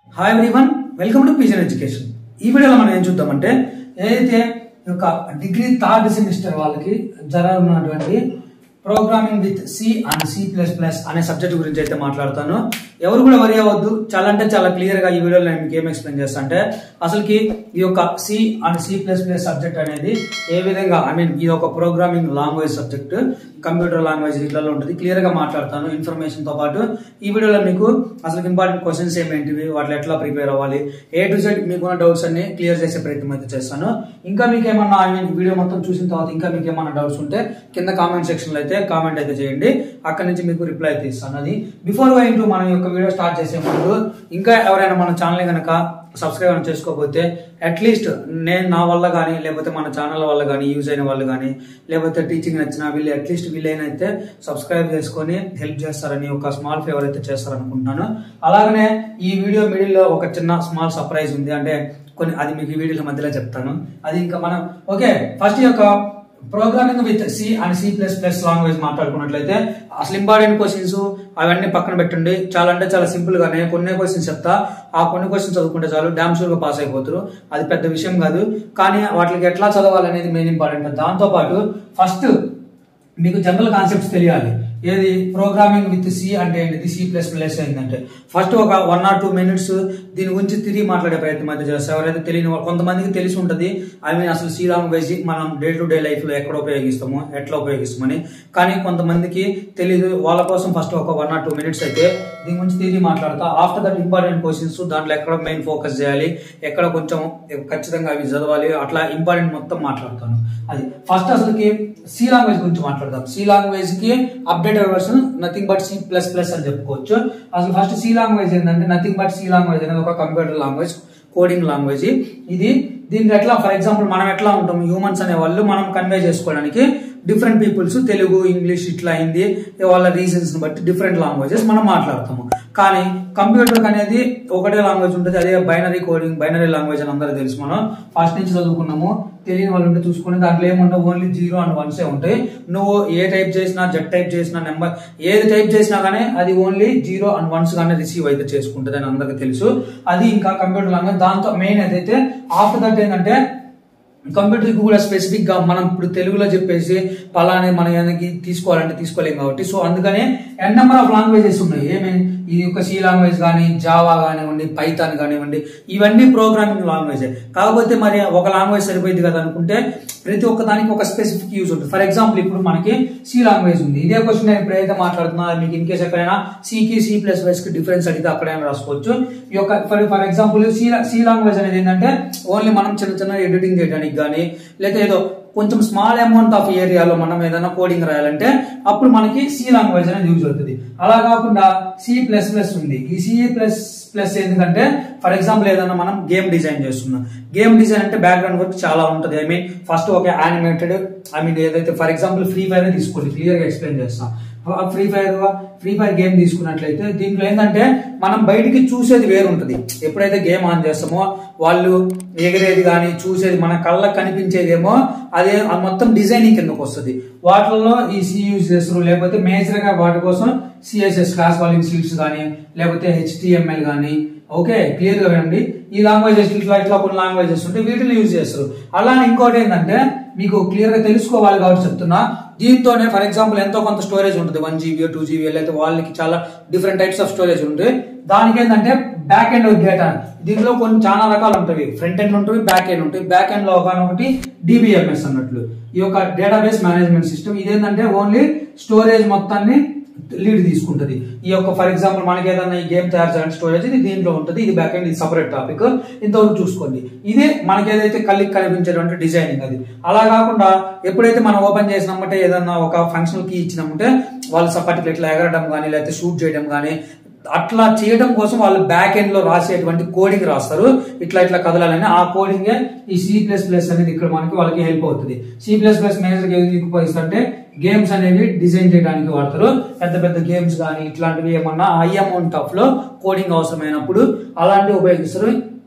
hi everyone welcome to pigeon education ఈ వీడియోలో మనం ఏం చూద్దామంటే ఏదైతే ఈ యొక్క డిగ్రీ థర్డ్ సెమిస్టర్ వాళ్ళకి జరగనున్నటువంటి programming with C and C plus plus అనే సబ్జెక్ట్ గురించి అయితే మాట్లాడతాను ఎవరు కూడా వరి అవ్వద్దు చాలా అంటే చాలా క్లియర్ గా ఈ వీడియోలో నేను మీకు ఏం ఎక్స్ప్లెయిన్ చేస్తా అంటే అసలుకి ఈ యొక్క C and C plus plus subject అనేది ఏ విధంగా ఐ మీన్ ఇది ఒక programming language subject computer language ఇట్లలో ఉంటుంది క్లియర్ గా మాట్లాడతాను ఇన్ఫర్మేషన్ తో పాటు ఈ వీడియోలో మీకు అసలు ఇంపార్టెంట్ క్వశ్చన్స్ ఏమేంటివి వాటిలో ఎట్లా ప్రిపేర్ అవ్వాలి ఏ టు జెడ్ మీకున్న డౌట్స్ అన్ని క్లియర్ చేసే ప్రయత్నం అయితే చేస్తాను ఇంకా మీకు ఏమన్నా ఐ మీన్ వీడియో మొత్తం చూసిన తర్వాత ఇంకా మీకు ఏమన్నా డౌట్స్ ఉంటే కింద కామెంట్ సెక్షన్ లో అయితే కామెంట్ అయితే చేయండి అక్కడ నుంచి మీకు రిప్లై అయితే ఇస్తాను అది బిఫోర్ గోయింగ్ టు మనం యొక్క వీడియో స్టార్ట్ చేసే ముందు ఇంకా ఎవరైనా మన ఛానల్ కనుక సబ్స్క్రైబ్ చేసుకోకపోతే అట్లీస్ట్ నేను నా వల్ల కానీ లేకపోతే మన ఛానల్ వల్ల కానీ యూజ్ అయిన వాళ్ళు కానీ లేకపోతే టీచింగ్ నచ్చిన వీళ్ళు అట్లీస్ట్ వీళ్ళైనా అయితే సబ్స్క్రైబ్ చేసుకొని హెల్ప్ చేస్తారని ఒక స్మాల్ ఫేవర్ అయితే చేస్తారనుకుంటున్నాను అలాగనే ఈ వీడియో మిడిల్ లో ఒక చిన్న స్మాల్ సర్ప్రైజ్ ఉంది అంటే కొన్ని అది మీకు ఈ వీడియోల మధ్యలో చెప్తాను అది ఇంకా మనం ఓకే ఫస్ట్ యొక్క programming with C and C plus plus language మాట్లాడుకున్నట్లయితే అసలు ఇంపార్టెంట్ క్వశ్చన్స్ అవన్నీ పక్కన పెట్టండి చాలా అంటే చాలా సింపుల్ గానే కొన్ని క్వశ్చన్స్ చెప్తా ఆ కొన్ని క్వశ్చన్స్ చదువుకుంటే చాలు డామ్ షూర్ గా పాస్ అయిపోతారు అది పెద్ద విషయం కాదు కానీ వాటికి ఎట్లా చదవాలనేది మెయిన్ ఇంపార్టెంట్ దాంతో పాటు ఫస్ట్ మీకు జనరల్ కాన్సెప్ట్స్ తెలియాలి ఏది ప్రోగ్రామింగ్ విత్ సి అంటే ఏంటిది సి ప్లస్ ప్లస్ ఏంటంటే ఫస్ట్ ఒక వన్ ఆర్ టూ మినిట్స్ దీని గురించి తిరిగి మాట్లాడే ప్రయత్నం అయితే చేస్తారు ఎవరైతే తెలియని వాళ్ళు కొంతమందికి తెలిసి ఉంటుంది ఐ మీన్ అసలు సి లాంగ్వేజ్ మనం డే టు డే లైఫ్ లో ఎక్కడ ఉపయోగిస్తాము ఎట్లా ఉపయోగిస్తామని కానీ కొంతమందికి తెలియదు వాళ్ళ కోసం ఫస్ట్ ఒక వన్ ఆర్ టూ మినిట్స్ అయితే దీని గురించి తిరిగి మాట్లాడతా ఆఫ్టర్ దట్ ఇంపార్టెంట్ క్వశ్చన్స్ దాంట్లో ఎక్కడ మెయిన్ ఫోకస్ చేయాలి ఎక్కడ కొంచెం ఖచ్చితంగా అవి చదవాలి అట్లా ఇంపార్టెంట్ మొత్తం మాట్లాడతాను అది ఫస్ట్ అసలుకి సి లాంగ్వేజ్ గురించి మాట్లాడదాం సి లాంగ్వేజ్ కి updated version nothing but C plus plus అని చెప్పుకోవచ్చు అసలు ఫస్ట్ సి లాంగ్వేజ్ ఏంటంటే నథింగ్ బట్ సి లాంగ్వేజ్ అనేది ఒక కంప్యూటర్ లాంగ్వేజ్ కోడింగ్ లాంగ్వేజ్ ఇది దీనికి ఎట్లా ఫర్ ఎగ్జాంపుల్ మనం ఎట్లా ఉంటాం హ్యూమన్స్ అనే వాళ్ళు మనం కన్వే చేసుకోవడానికి డిఫరెంట్ పీపుల్స్ తెలుగు ఇంగ్లీష్ ఇట్లా అయింది వాళ్ళ రీజన్స్ బట్టి డిఫరెంట్ లాంగ్వేజెస్ మనం మాట్లాడతాము కానీ కంప్యూటర్ అనేది ఒకటే లాంగ్వేజ్ ఉంటుంది అదే బైనరీ కోడింగ్ బైనరీ లాంగ్వేజ్ అని అందరూ తెలుసు మనం ఫస్ట్ నుంచి చదువుకున్నాము తెలియని వాళ్ళు ఉంటే చూసుకుని దాంట్లో ఏముండవు ఓన్లీ జీరో అండ్ వన్సే ఉంటాయి నువ్వు ఏ టైప్ చేసినా జెడ్ టైప్ చేసినా నెంబర్ ఏది టైప్ చేసినా కానీ అది ఓన్లీ జీరో అండ్ వన్స్ గానే రిసీవ్ అయితే చేసుకుంటుంది అని అందరికి తెలుసు అది ఇంకా కంప్యూటర్ లాంగ్వేజ్ దాంతో మెయిన్ ఏదైతే ఆఫ్టర్ దట్ ఏంటంటే కంప్యూటర్ కి కూడా స్పెసిఫిక్ గా మనం ఇప్పుడు తెలుగులో చెప్పేసి పలాని మనం ఏదైనా తీసుకోవాలంటే తీసుకోలేం కాబట్టి సో అందుకనే ఎన్ నెంబర్ ఆఫ్ లాంగ్వేజెస్ ఉన్నాయి ఏమి ఇది ఒక సి లాంగ్వేజ్ కానీ జావా కానివ్వండి పైథాన్ కానివ్వండి ఇవన్నీ ప్రోగ్రామింగ్ లాంగ్వేజ్ కాకపోతే మరి ఒక లాంగ్వేజ్ సరిపోయింది కదా అనుకుంటే ప్రతి ఒక్క దానికి ఒక స్పెసిఫిక్ యూజ్ ఉంటుంది ఫర్ ఎగ్జాంపుల్ ఇప్పుడు మనకి సి లాంగ్వేజ్ ఉంది ఇదే క్వశ్చన్ నేను ఇప్పుడు ఏదైతే మాట్లాడుతున్నా మీకు ఇన్ కేసు ఎక్కడైనా సికి సి ప్లస్ ప్లస్ కి డిఫరెన్స్ అడిగితే అక్కడైనా రాసుకోవచ్చు ఈ యొక్క for for example C C language అనేది ఏంటంటే ఓన్లీ మనం చిన్న చిన్న ఎడిటింగ్ చేయడానికి కానీ లేదా ఏదో కొంచెం స్మాల్ అమౌంట్ ఆఫ్ ఏరియాలో మనం ఏదైనా కోడింగ్ రాయాలంటే అప్పుడు మనకి సి లాంగ్వేజ్ అనేది యూజ్ అవుతుంది అలా కాకుండా సి ప్లస్ ప్లస్ ఉంది ఈ సి ప్లస్ ప్లస్ ఎందుకంటే ఫర్ ఎగ్జాంపుల్ ఏదైనా మనం గేమ్ డిజైన్ చేస్తున్నాం గేమ్ డిజైన్ అంటే బ్యాక్గ్రౌండ్ వర్క్ చాలా ఉంటుంది ఐ మీన్ ఫస్ట్ ఒక యానిమేటెడ్ ఐ మీన్ ఏదైతే ఫర్ ఎగ్జాంపుల్ ఫ్రీ ఫైర్ తీసుకోండి క్లియర్ గా ఎక్స్ప్లెయిన్ చేస్తాం free fire free fire game తీసుకున్నట్లయితే దీంట్లో ఏంటంటే మనం బయటికి చూసేది వేరు ఉంటుంది ఎప్పుడైతే గేమ్ ఆన్ చేస్తామో వాళ్ళు ఎగిరేది కానీ చూసేది మన కళ్ళకు కనిపించేదేమో అదే మొత్తం డిజైనింగ్ కిందకు వస్తుంది వాటిల్లో ఈ సి యూజ్ చేస్తారు లేకపోతే మేజర్ గా వాటి కోసం సిఎస్ఎస్ క్లాస్ వాల్యూమ్ సీట్స్ కానీ లేకపోతే హెచ్టిఎంఎల్ కానీ ఓకే క్లియర్ గా వినండి ఈ లాంగ్వేజెస్ ఇట్లా ఇట్లా కొన్ని లాంగ్వేజెస్ ఉంటే వీటిని యూజ్ చేస్తారు అలానే ఇంకోటి ఏంటంటే మీకు క్లియర్ గా తెలుసుకోవాలి కాబట్టి చెప్తున్నా దీంతోనే ఫర్ ఎగ్జాంపుల్ ఎంతో కొంత స్టోరేజ్ ఉంటుంది వన్ జీబీ టూ జీబీ అయితే వాళ్ళకి చాలా డిఫరెంట్ టైప్స్ ఆఫ్ స్టోరేజ్ ఉంటుంది దానికి ఏంటంటే బ్యాక్ ఎండ్ డేటా దీంట్లో కొన్ని చాలా రకాలు ఉంటాయి ఫ్రంట్ ఎండ్ ఉంటుంది బ్యాక్ ఎండ్ ఉంటుంది బ్యాక్ ఎండ్ లో ఒకటి డిబిఎంఎస్ అన్నట్లు ఈ యొక్క డేటాబేస్ మేనేజ్మెంట్ సిస్టమ్ ఇదేంటంటే ఓన్లీ స్టోరేజ్ మొత్తాన్ని లీడ్ తీసుకుంటది ఈ యొక్క ఫర్ ఎగ్జాంపుల్ మనకి ఏదైనా ఈ గేమ్ తయారు చేయాలని స్టోరేజ్ ఇది దీంట్లో ఉంటుంది ఇది బ్యాక్ ఎండ్ ఇది సపరేట్ టాపిక్ ఇంతవరకు చూసుకోండి ఇదే మనకి ఏదైతే కళ్ళకి కనిపించేటువంటి డిజైనింగ్ అది అలా కాకుండా ఎప్పుడైతే మనం ఓపెన్ చేసినామంటే ఏదన్నా ఒక ఫంక్షనల్ కీ ఇచ్చినామంటే వాళ్ళు పర్టికులర్ ఇట్లా ఎగరడం కానీ లేకపోతే షూట్ చేయడం కానీ అట్లా చేయడం కోసం వాళ్ళు బ్యాక్ ఎండ్ లో రాసేటువంటి కోడింగ్ రాస్తారు ఇట్లా ఇట్లా కదలాలని ఆ కోడింగ్ ఈ సి ప్లస్ ప్లస్ అనేది ఇక్కడ మనకి వాళ్ళకి హెల్ప్ అవుతుంది సి ప్లస్ ప్లస్ మేజర్ ఎందుకు ఉపయోగిస్తుంటే గేమ్స్ అనేవి డిజైన్ చేయడానికి వాడతారు పెద్ద పెద్ద గేమ్స్ కానీ ఇట్లాంటివి ఏమన్నా హై అమౌంట్ ఆఫ్ లో కోడింగ్ అవసరమైనప్పుడు అలాంటివి ఉపయోగిస్తారు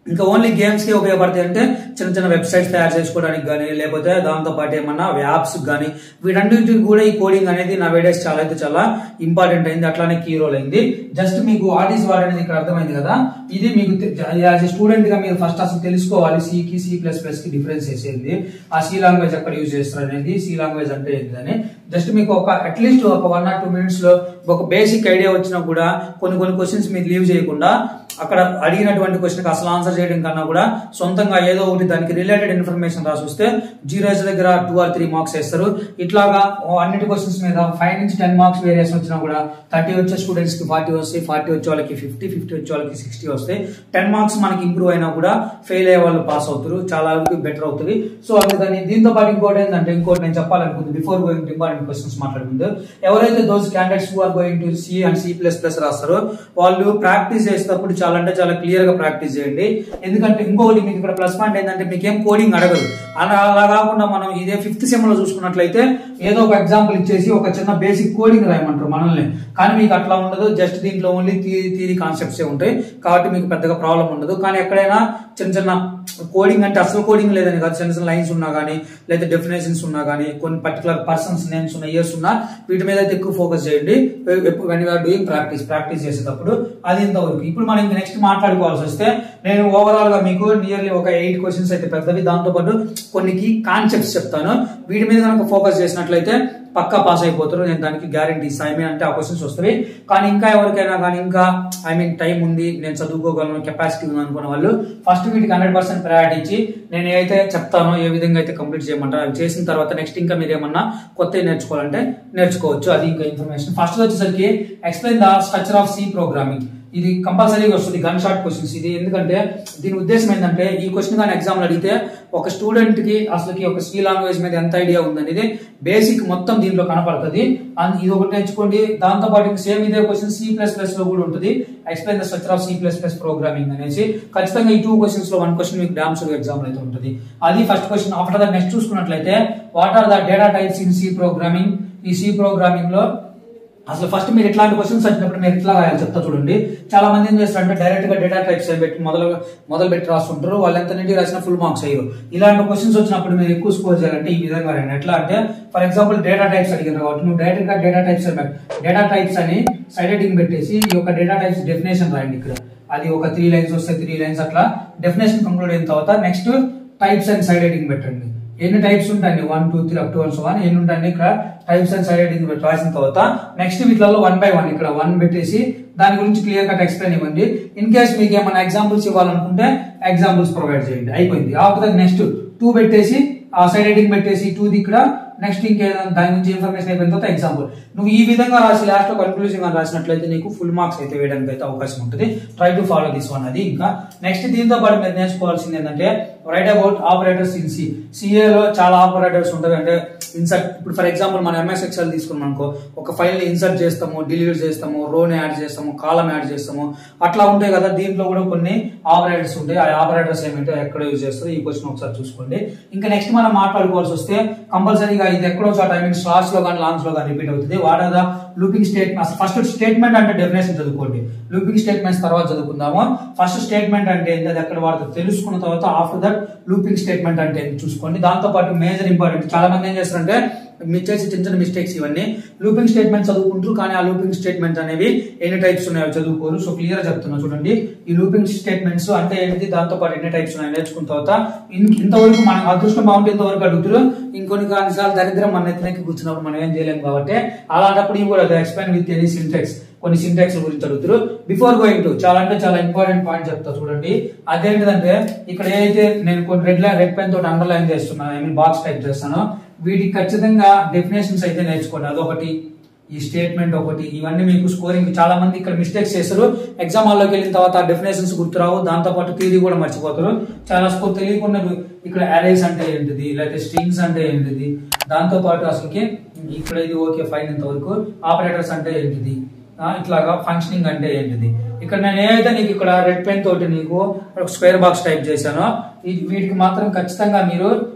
ఇంకా ఓన్లీ గేమ్స్ కి ఉపయోగపడతాయి అంటే చిన్న చిన్న వెబ్సైట్స్ తయారు చేసుకోవడానికి కానీ లేకపోతే దాంతో పాటు ఏమన్నా యాప్స్ కానీ వీటన్నిటికి కూడా ఈ కోడింగ్ అనేది నా వేడేస్ చాలా అయితే చాలా ఇంపార్టెంట్ అయింది అట్లానే కీ రోల్ అయింది జస్ట్ మీకు వాట్ ఈస్ వాట్ అనేది ఇక్కడ అర్థమైంది కదా ఇది మీకు యాజ్ ఎ స్టూడెంట్ గా మీరు ఫస్ట్ అసలు తెలుసుకోవాలి సి కి సి ప్లస్ ప్లస్ కి డిఫరెన్స్ చేసేది ఆ సి లాంగ్వేజ్ ఎక్కడ యూజ్ చేస్తారు అనేది సి లాంగ్వేజ్ అంటే ఏంటి అని జస్ట్ మీకు ఒక అట్లీస్ట్ ఒక వన్ ఆర్ టూ మినిట్స్ లో ఒక బేసిక్ ఐడియా వచ్చినా కూడా కొన్ని కొన్ని క్వశ్చన్స్ మీరు లీవ్ చేయకుండా అక్కడ అడిగినటువంటి క్వశ్చన్ అసలు ఆన్సర్ చేయడం కన్నా కూడా సొంతంగా ఏదో ఒకటి దానికి రిలేటెడ్ ఇన్ఫర్మేషన్ రాసి వస్తే జీరోస్ దగ్గర టూ ఆర్ త్రీ మార్క్స్ వేస్తారు ఇట్లాగా ఓ అన్నిటి క్వశ్చన్స్ మీద ఫైవ్ నుంచి టెన్ మార్క్స్ వేరియేషన్ వచ్చినా కూడా థర్టీ వచ్చే స్టూడెంట్స్ కి ఫార్టీ వస్తాయి ఫార్టీ వచ్చే వాళ్ళకి ఫిఫ్టీ ఫిఫ్టీ వచ్చే వాళ్ళకి సిక్స్టీ వస్తాయి టెన్ మార్క్స్ మనకి ఇంప్రూవ్ అయినా కూడా ఫెయిల్ అయ్యే వాళ్ళు పాస్ అవుతారు చాలా వరకు బెటర్ అవుతుంది సో అందుకని దీంతో పాటు ఇంకోటి ఏంటంటే ఇంకోటి నేను చెప్పాలనుకుంది before going to important questions మాట్లాడుకుంది ఎవరైతే those candidates who are going to C and C plus plus రాస్తారో వాళ్ళు ప్రాక్టీస్ చేసేటప్పుడు చాలా అంటే చాలా క్లియర్ గా ప్రాక్టీస్ చేయండి ఎందుకంటే ఇంకొకటి మీకు ఇక్కడ ప్లస్ పాయింట్ ఏంటంటే మీకు ఏం కోడింగ్ అడగదు అలా అలా కాకుండా మనం ఇదే ఫిఫ్త్ సెమ్ లో చూసుకున్నట్లయితే ఏదో ఒక ఎగ్జాంపుల్ ఇచ్చేసి ఒక చిన్న బేసిక్ కోడింగ్ రాయమంటారు మనల్ని కానీ మీకు అట్లా ఉండదు జస్ట్ దీంట్లో ఓన్లీ థియరీ కాన్సెప్ట్స్ ఉంటాయి కాబట్టి మీకు పెద్దగా ప్రాబ్లం ఉండదు కానీ ఎక్కడైనా చిన్న చిన్న కోడింగ్ అంటే అసలు కోడింగ్ లేదని కాదు చిన్న చిన్న లైన్స్ ఉన్నా కానీ లేదా డెఫినేషన్స్ ఉన్నా కానీ కొన్ని పర్టికులర్ పర్సన్స్ నేమ్స్ ఉన్న ఇయర్స్ ఉన్నా వీటి మీద అయితే ఎక్కువ ఫోకస్ చేయండి when you're doing practice practice చేసేటప్పుడు అది ఇంతవరకు ఇప్పుడు మనం ఇంకా నెక్స్ట్ మాట్లాడుకోవాల్సి వస్తే నేను ఓవరాల్ గా మీకు నియర్లీ ఒక ఎయిట్ క్వశ్చన్స్ అయితే పెద్దవి దాంతో పాటు కొన్ని కాన్సెప్ట్స్ చెప్తాను వీటి మీద కనుక ఫోకస్ చేసినట్లయితే పక్కా పాస్ అయిపోతారు నేను దానికి గ్యారంటీ ఇస్తాను ఐ మీన్ అంటే ఆ క్వశ్చన్స్ వస్తాయి కానీ ఇంకా ఎవరికైనా కానీ ఇంకా ఐ మీన్ టైం ఉంది నేను చదువుకోగలను కెపాసిటీ ఉంది అనుకున్న వాళ్ళు ఫస్ట్ వీటికి హండ్రెడ్ పర్సెంట్ ప్రయారిటీ ఇచ్చి నేను ఏదైతే చెప్తానో ఏ విధంగా అయితే కంప్లీట్ చేయమంటారో అవి చేసిన తర్వాత నెక్స్ట్ ఇంకా మీరు ఏమన్నా కొత్త నేర్చుకోవాలంటే నేర్చుకోవచ్చు అది ఇంకా ఇన్ఫర్మేషన్ ఫస్ట్ వచ్చేసరికి explain the structure of C programming ఇది కంపల్సరీగా వస్తుంది గన్ షాట్ క్వశ్చన్స్ ఇది ఎందుకంటే దీని ఉద్దేశం ఏంటంటే ఈ క్వశ్చన్ కానీ ఎగ్జామ్ అడిగితే ఒక స్టూడెంట్ కి అసలుకి ఒక సి లాంగ్వేజ్ మీద ఎంత ఐడియా ఉందనేది బేసిక్ మొత్తం దీంట్లో కనపడుతుంది అండ్ ఇది ఒకటి నేర్చుకోండి దాంతో పాటు సేమ్ ఇదే క్వశ్చన్ సి ప్లస్ ప్లస్ లో కూడా ఉంటుంది explain the structure of C plus plus programming అనేసి ఖచ్చితంగా ఈ టూ క్వశ్చన్స్ లో వన్ క్వశ్చన్ మీకు డామ్స్ ఎగ్జామ్ అయితే ఉంటుంది అది first question after that next చూసుకున్నట్లయితే what are the data types in C programming ఈ సి ప్రోగ్రామింగ్ లో అసలు ఫస్ట్ మీరు ఇట్లాంటి క్వశ్చన్స్ వచ్చినప్పుడు మీరు ఎట్లా రాయాలి చెప్తా చూడండి చాలా మంది ఏం చేస్తారంటే డైరెక్ట్ గా డేటా టైప్స్ పెట్టి మొదలు మొదలు పెట్టి రాస్తుంటారు వాళ్ళు ఎంత నీటి రాసిన ఫుల్ మార్క్స్ అయ్యారు ఇలాంటి క్వశ్చన్స్ వచ్చినప్పుడు మీరు ఎక్కువ స్కోర్ చేయాలంటే ఈ విధంగా రాయండి ఎట్లా అంటే ఫర్ ఎగ్జాంపుల్ డేటా టైప్స్ అడిగారు కాబట్టి నువ్వు డైరెక్ట్ గా డేటా టైప్స్ డేటా టైప్స్ అని సైడ్ హెడ్డింగ్ పెట్టేసి ఈ యొక్క డేటా టైప్స్ డెఫినేషన్ రాయండి ఇక్కడ అది ఒక త్రీ లైన్స్ వస్తే త్రీ లైన్స్ అట్లా డెఫినేషన్ కంక్లూడ్ అయిన తర్వాత next types and side heading పెట్టండి ఎన్ని టైప్స్ ఉంటాయండి one two three up to one so one ఎన్ని ఉంటాయండి ఇక్కడ టైప్స్ అండ్ సైడ్ హెడ్డింగ్ రాసిన తర్వాత నెక్స్ట్ వీటిలో వన్ బై వన్ ఇక్కడ వన్ పెట్టేసి దాని గురించి క్లియర్ కట్ ఎక్స్ప్లెయిన్ ఇవ్వండి ఇన్ కేస్ మీకు ఏమైనా ఎగ్జాంపుల్స్ ఇవ్వాలనుకుంటే ఎగ్జాంపుల్స్ ప్రొవైడ్ చేయండి అయిపోయింది ఆఫ్టర్ నెక్స్ట్ టూ పెట్టేసి ఆ సైడ్ హెడ్డింగ్ పెట్టేసి టూ ఇక్కడ నెక్స్ట్ ఇంకేదైనా దాని గురించి ఇన్ఫర్మేషన్ అయిపోయిన తర్వాత ఎగ్జాంపుల్ నువ్వు ఈ విధంగా రాసి లాస్ట్ లో కన్క్లూజన్ గా రాసినట్లయితే నీకు ఫుల్ మార్క్స్ అయితే వేయడానికి అయితే అవకాశం ఉంటుంది try to follow this one అది ఇంకా నెక్స్ట్ దీంతో పాటు మీరు నేర్చుకోవాల్సింది ఏంటంటే right about operators in C సిఏలో చాలా ఆపరేటర్స్ ఉంటాయి అంటే ఇన్సర్ట్ ఇప్పుడు ఫర్ ఎగ్జాంపుల్ మనం ఎంఎస్ ఎక్సెల్ తీసుకున్నాం అనుకో ఒక ఫైల్ ని ఇన్సర్ట్ చేస్తాము డిలీట్ చేస్తాము రోని యాడ్ చేస్తాము కాలం యాడ్ చేస్తాము అట్లా ఉంటాయి కదా దీంట్లో కూడా కొన్ని ఆపరేటర్స్ ఉంటాయి ఆ ఆపరేటర్స్ ఏమిటో ఎక్కడ యూజ్ చేస్తారు ఈ క్వశ్చన్ ఒకసారి చూసుకోండి ఇంకా నెక్స్ట్ మనం మాట్లాడుకోవాల్సి వస్తే కంపల్సరీగా ఇది ఎక్కడో చోట ఐ మీన్ స్లాట్స్ లో కానీ లాంగ్స్ లో కానీ రిపీట్ అవుతుంది what are the looping statement అసలు ఫస్ట్ స్టేట్మెంట్ అంటే డెఫినేషన్ చదువుకోండి లూపింగ్ స్టేట్మెంట్స్ తర్వాత చదువుకుందాము ఫస్ట్ స్టేట్మెంట్ అంటే ఏంటి అది ఎక్కడ వాడుతుంది తెలుసుకున్న తర్వాత ఆఫ్టర్ దట్ లూపింగ్ స్టేట్మెంట్ అంటే ఏంటి చూసుకోండి దాంతో పాటు మేజర్ ఇంపార్టెంట్ చాలా మంది ఏం చేస్తారంటే మీరు చేసే చిన్న చిన్న మిస్టేక్స్ ఇవన్నీ లూపింగ్ స్టేట్మెంట్ చదువుకుంటారు కానీ ఆ లూపింగ్ స్టేట్మెంట్ అనేవి ఎన్ని టైప్స్ ఉన్నాయో చదువుకోరు సో క్లియర్ చెప్తున్నా చూడండి ఈ లూపింగ్ స్టేట్మెంట్స్ అంటే ఏంటి దాంతో పాటు ఎన్ని టైప్స్ ఉన్నాయో నేర్చుకున్న తర్వాత ఇన్- ఇంతవరకు మనం అదృష్టం బాగుంటే ఇంతవరకు అడుగుతారు ఇంకొన్ని కొన్నిసార్లు దరిద్రం మన నెత్తినకి కూర్చున్నప్పుడు మనం ఏం చేయలేము కాబట్టి అలాంటప్పుడు ఇవి కూడా ఎక్స్ప్లెయిన్ విత్ ఎనీ సింటెక్స్ కొన్ని సింటాక్స్ గురించి అడుగుతారు బిఫోర్ గోయింగ్ టు చాలా అంటే చాలా ఇంపార్టెంట్ పాయింట్ చెప్తా చూడండి అదేంటిదంటే ఇక్కడ ఏదైతే నేను కొన్ని రెడ్ లైన్ రెడ్ పెన్ తోటి అండర్లైన్ చేస్తున్నాను ఐ మీన్ బాక్స్ టైప్ చేస్తాను వీటికి ఖచ్చితంగా డెఫినేషన్స్ అయితే నేర్చుకోండి అదొకటి ఈ స్టేట్మెంట్ ఒకటి ఇవన్నీ మీకు స్కోరింగ్ చాలా మంది ఇక్కడ మిస్టేక్స్ చేస్తారు ఎగ్జామ్ హాల్లోకి వెళ్ళిన తర్వాత డెఫినేషన్స్ గుర్తురావు దాంతో పాటు థియరీ కూడా మర్చిపోతారు చాలా స్కోర్ తెలియకుండా ఇక్కడ అరేస్ అంటే ఏంటిది లేకపోతే స్ట్రింగ్స్ అంటే ఏంటిది దాంతో పాటు అసలుకి ఇక్కడ ఇది ఓకే ఫైన్ ఇంతవరకు ఆపరేటర్స్ అంటే ఏంటిది ఆ, ఇట్లాగా ఫంక్షనింగ్ అంటే ఏంటిది ఇక్కడ నేను ఏదైతే నీకు ఇక్కడ రెడ్ పెన్ తోటి నీకు ఒక స్క్వేర్ బాక్స్ టైప్ చేశానో ఈ- వీటికి మాత్రం ఖచ్చితంగా మీరు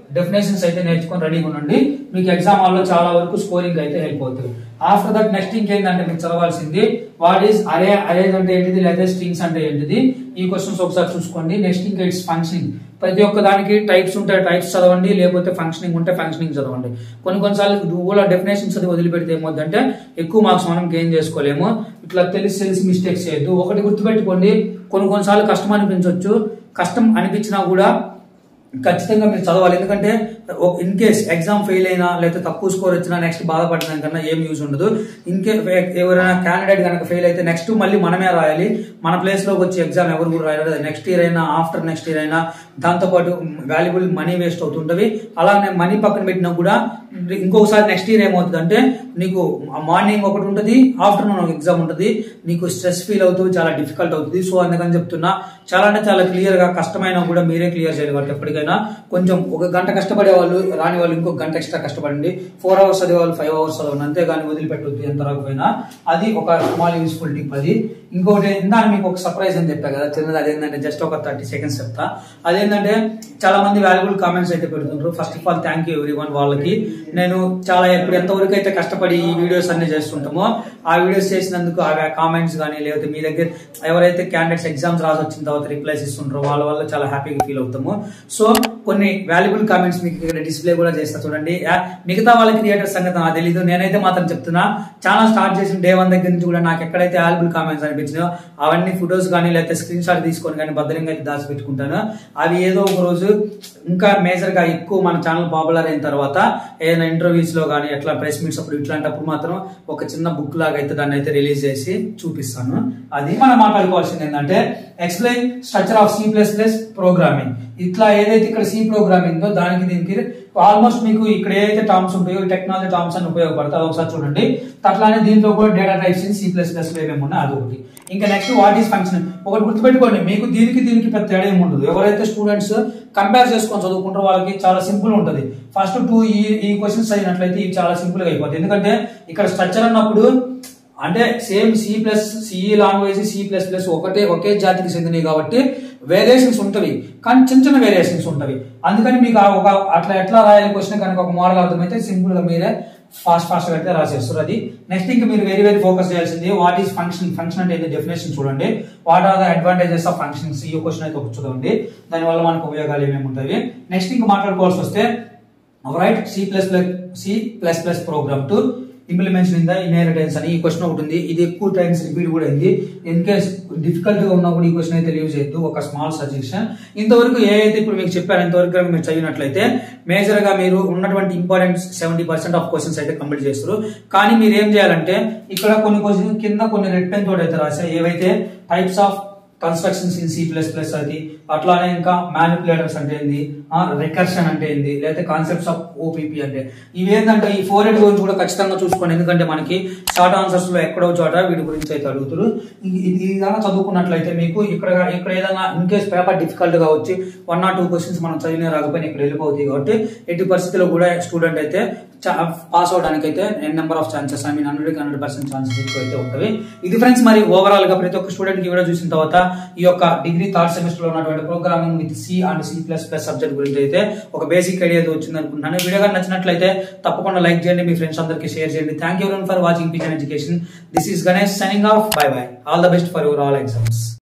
డెఫినేషన్స్ అయితే నేర్చుకొని రెడీగా ఉండండి మీకు ఎగ్జామ్ హాల్లో చాలా వరకు స్కోరింగ్ అయితే హెల్ప్ అవుతుంది ఆఫ్టర్ దట్ నెక్స్ట్ ఇంకేంటంటే మీకు చదవాల్సింది వాట్ ఈస్ అరే అరేజ్ అంటే ఏంటిది లేదా స్ట్రింగ్స్ అంటే ఏంటిది ఈ క్వశ్చన్స్ ఒకసారి చూసుకోండి నెక్స్ట్ ఇంకా ఇట్స్ ఫంక్షనింగ్ ప్రతి ఒక్క దానికి టైప్స్ ఉంటాయి టైప్స్ చదవండి లేకపోతే ఫంక్షనింగ్ ఉంటే ఫంక్షనింగ్ చదవండి కొన్ని కొన్నిసార్లు ఊళ్ళో డెఫినేషన్స్ అది వదిలిపెడితే ఏమవుతుందంటే ఎక్కువ మార్క్స్ మనం గెయిన్ చేసుకోలేము ఇట్లా తెలిసి తెలిసి మిస్టేక్స్ చేయొద్దు ఒకటి గుర్తుపెట్టుకోండి కొన్ని కొన్నిసార్లు కష్టం అనిపించవచ్చు కష్టం అనిపించినా కూడా ఖచ్చితంగా మీరు చదవాలి ఎందుకంటే ఇన్ కేస్ ఎగ్జామ్ ఫెయిల్ అయినా లేకపోతే తక్కువ స్కోర్ వచ్చినా నెక్స్ట్ బాధపడడం కన్నా ఏం యూజ్ ఉండదు ఇన్ కేస్ ఎవరైనా క్యాండిడేట్ కనుక ఫెయిల్ అయితే నెక్స్ట్ మళ్ళీ మనమే రాయాలి మన ప్లేస్ లోకి వచ్చి ఎగ్జామ్ ఎవరు కూడా రాయలేదు నెక్స్ట్ ఇయర్ అయినా ఆఫ్టర్ నెక్స్ట్ ఇయర్ అయినా దాంతోపాటు వాల్యుబుల్ మనీ వేస్ట్ అవుతుంటవి అలానే మనీ పక్కన పెట్టినా కూడా ఇంకొకసారి నెక్స్ట్ ఇయర్ ఏమవుతుంది అంటే నీకు మార్నింగ్ ఒకటి ఉంటుంది ఆఫ్టర్నూన్ ఒక ఎగ్జామ్ ఉంటుంది నీకు స్ట్రెస్ ఫీల్ అవుతుంది చాలా డిఫికల్ట్ అవుతుంది సో అందుకని చెప్తున్నా చాలా అంటే చాలా క్లియర్ గా కష్టమైనా కూడా మీరే క్లియర్ చేయాలి కాబట్టి ఎప్పటికైనా కొంచెం ఒక గంట కష్టపడే వాళ్ళు రాని వాళ్ళు ఇంకొక గంట ఎక్స్ట్రా కష్టపడండి ఫోర్ అవర్స్ చదివే వాళ్ళు ఫైవ్ అవర్స్ చదవండి అంతేగాని వదిలిపెట్టొద్దు ఎంత రాకపోయినా అది ఒక స్మాల్ యూస్ఫుల్ టిప్ అది ఇంకొకటి ఇందాక మీకు ఒక సర్ప్రైజ్ అని చెప్పా కదా చిన్నది అదేంటంటే జస్ట్ ఒక థర్టీ సెకండ్స్ చెప్తా అదేంటంటే చాలా మంది వాల్యుబుల్ కామెంట్స్ అయితే పెడుతుంటారు first of all thank you everyone వాళ్ళకి నేను చాలా ఎప్పుడు ఎంతవరకు అయితే కష్టపడి ఈ వీడియోస్ అన్ని చేస్తుంటామో ఆ వీడియోస్ చేసినందుకు ఆ కామెంట్స్ కానీ లేకపోతే మీ దగ్గర ఎవరైతే క్యాండిడేట్స్ ఎగ్జామ్స్ రాసి వచ్చిన తర్వాత రిప్లైస్ ఇస్తుంటారో వాళ్ళ వల్ల చాలా హ్యాపీగా ఫీల్ అవుతాము సో కొన్ని వాల్యుబుల్ కామెంట్స్ మీకు ఇక్కడ డిస్ప్లే కూడా చేస్తా చూడండి యా- మిగతా వాళ్ళ క్రియేటర్స్ సంగతి నాకు తెలీదు నేనైతే మాత్రం చెప్తున్నా ఛానల్ స్టార్ట్ చేసిన డే వన్ దగ్గర నుంచి కూడా నాకు ఎక్కడైతే వాల్యుబుల్ కామెంట్స్ అనిపించినాయో అవన్నీ ఫొటోస్ కానీ లేకపోతే స్క్రీన్ షాట్ తీసుకొని కానీ భద్రంగా అయితే దాచిపెట్టుకుంటాను అవి ఏదో ఒక రోజు ఇంకా మేజర్ గా ఎక్కువ మన ఛానల్ పాపులర్ అయిన తర్వాత ఏదైనా ఇంటర్వ్యూస్ లో కానీ ఎట్లా ప్రెస్ మీట్స్ అప్పుడు ఇట్లాంటప్పుడు మాత్రం ఒక చిన్న బుక్ లాగా అయితే దాన్ని అయితే రిలీజ్ చేసి చూపిస్తాను అది మనం మాట్లాడుకోవాల్సింది ఏంటంటే explain structure of C plus plus programming ఇట్లా ఏదైతే ఇక్కడ సి ప్రోగ్రామింగ్ ఉందో దానికి దీనికి ఆల్మోస్ట్ మీకు ఇక్కడ ఏదైతే టర్మ్స్ ఉంటాయో టెక్నాలజీ టర్మ్స్ అని ఉపయోగపడతాయి అది ఒకసారి చూడండి అట్లానే దీంట్లో కూడా data types C plus plus ఏమేమి ఉన్నాయి అది ఒకటి ఇంకా నెక్స్ట్ వాట్ ఈస్ ఫంక్షన్ ఒకటి గుర్తుపెట్టుకోండి మీకు దీనికి దీనికి పెద్ద తేడా ఏమి ఉండదు ఎవరైతే స్టూడెంట్స్ కంపేర్ చేసుకొని చదువుకుంటారో వాళ్ళకి చాలా సింపుల్ ఉంటుంది ఫస్ట్ టూ ఈ ఈ క్వశ్చన్స్ అయినట్లయితే ఇవి చాలా సింపుల్ గా అయిపోతుంది ఎందుకంటే ఇక్కడ స్ట్రక్చర్ అన్నప్పుడు అంటే సేమ్ సి ప్లస్ సిఈ లాంగ్వేజ్ సి ప్లస్ ప్లస్ ఒకటే ఒకే జాతికి చెందినవి కాబట్టి వేరియేషన్స్ ఉంటవి కానీ చిన్న చిన్న వేరియేషన్స్ ఉంటవి అందుకని మీకు ఆ ఒక అట్లా ఎట్లా రాయాలి క్వశ్చన్ కనుక ఒక మోడల్ అర్థమైతే సింపుల్ గా మీరే ఫాస్ట్ ఫాస్ట్ గా అయితే రాసేస్తారు అది నెక్స్ట్ ఇంకా మీరు వెరీ వెరీ ఫోకస్ చేయాల్సింది వాట్ ఈస్ ఫంక్షన్ ఫంక్షన్ అంటే డెఫినేషన్ చూడండి what are the advantages of functions ఈ క్వశ్చన్ అయితే ఒక చూడండి దానివల్ల మనకు ఉపయోగాలు ఏమేమి ఉంటాయి నెక్స్ట్ ఇంకా మాట్లాడుకోవాల్సి వస్తే right C plus plus C plus plus program to implementation in the inheritance అని ఈ క్వశ్చన్ ఒకటి ఉంది ఇది ఎక్కువ టైమ్స్ రిపీట్ కూడా అయింది ఇన్ కేస్ డిఫికల్ట్ గా ఉన్నప్పుడు ఈ క్వశ్చన్ అయితే లీవ్ చేయొద్దు ఒక స్మాల్ సజెషన్ ఇంతవరకు ఏ అయితే ఇప్పుడు మీకు చెప్పాను ఇంతవరకు కనుక మీరు చదివినట్లయితే మేజర్ గా మీరు ఉన్నటువంటి important seventy percent of questions అయితే కంప్లీట్ చేస్తారు కానీ మీరు ఏం చేయాలంటే ఇక్కడ కొన్ని క్వశ్చన్ కింద కొన్ని రెడ్ పెన్ తోటి అయితే రాశారు ఏవైతే types of constructions in C plus plus అది అట్లానే ఇంకా మ్యానిపులేటర్స్ అంటే ఏంది రికర్షన్ అంటే ఏంది లేకపోతే కాన్సెప్ట్స్ ఆఫ్ ఓపీపీ అంటే ఇవి ఏంటంటే ఈ ఫోర్ ఎయిట్ గురించి కూడా ఖచ్చితంగా చూసుకోండి ఎందుకంటే మనకి షార్ట్ ఆన్సర్స్ లో ఎక్కడో చోట వీటి గురించి అయితే అడుగుతారు ఇది ఇది విధంగా చదువుకున్నట్లయితే మీకు ఇక్కడ ఇక్కడ ఏదైనా ఇన్ కేస్ పేపర్ డిఫికల్ట్ గా వచ్చి వన్ ఆర్ టూ క్వశ్చన్స్ మనం చదివిన రాకపోయినా ఇక్కడ వెళ్ళిపోతాయి కాబట్టి ఎట్టి పరిస్థితిలో కూడా స్టూడెంట్ అయితే పాస్ అవడానికి అయితే number of chances I mean hundred hundred percent chances ఎక్కువ అయితే ఉంటుంది ఇది ఫ్రెండ్స్ మరి ఓవరాల్ గా ప్రతి ఒక్క స్టూడెంట్ కి వీడియో చూసిన తర్వాత ఈ యొక్క డిగ్రీ థర్డ్ సెమిస్టర్ లో ఉన్నటువంటి programming with C and C plus plus subject గురించి అయితే ఒక బేసిక్ ఐడియా అయితే వచ్చింది అనుకుంటున్నాను వీడియో కానీ నచ్చినట్లయితే తప్పకుండా లైక్ చేయండి మీ ఫ్రెండ్స్ అందరికీ షేర్ చేయండి thank you for watching pigeon education this is Ganesh signing off bye bye all the best for your all exams